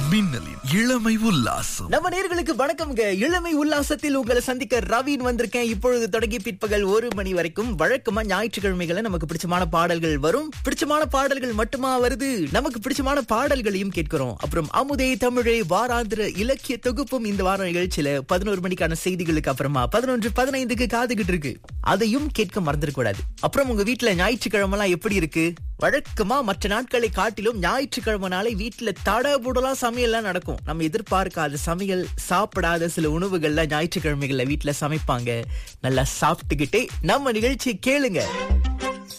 மின்னலின் இளமை உல்லாசம் நம்ம நேர்களுக்கு வணக்கம்ங்க இளமை உல்லாசத்தில் உங்களை சந்திக்க ரவீன் வந்திருக்கேன் இப்பொழுது தொடங்கி பிற்பகல் ஒரு மணி வரைக்கும் வழக்கமா ஞாயிற்றுக்கிழமைகளை நமக்கு பிடிச்சமான பாடல்கள் வரும் பிடிச்சமான பாடல்கள் மட்டுமா வருது நமக்கு பிடிச்சமான பாடல்களையும் கேட்கிறோம் அப்புறம் அமுதே தமிழே வாராந்திர இலக்கிய தொகுப்பும் இந்த வார நிகழ்ச்சியில பதினோரு மணிக்கான செய்திகளுக்கு அப்புறமா பதினொன்று பதினைந்துக்கு காதுகிட்டு இருக்கு அதையும் கேட்க மறந்துடக் கூடாது அப்புறம் உங்க வீட்டுல ஞாயிற்றுக்கிழமை எல்லாம் எப்படி இருக்கு வழக்கமா மற்ற நாட்களை காட்டிலும் ஞாயிற்றுக்கிழமை நாளை வீட்டுல தடபுடலா சமையல்லாம் நடக்கும் நம்ம எதிர்பார்க்காத சமையல் சாப்பிடாத சில உணவுகள்லாம் ஞாயிற்றுக்கிழமைகள்ல வீட்டுல சமைப்பாங்க நல்லா சாப்பிட்டுக்கிட்டே நம்ம நிகழ்ச்சி கேளுங்க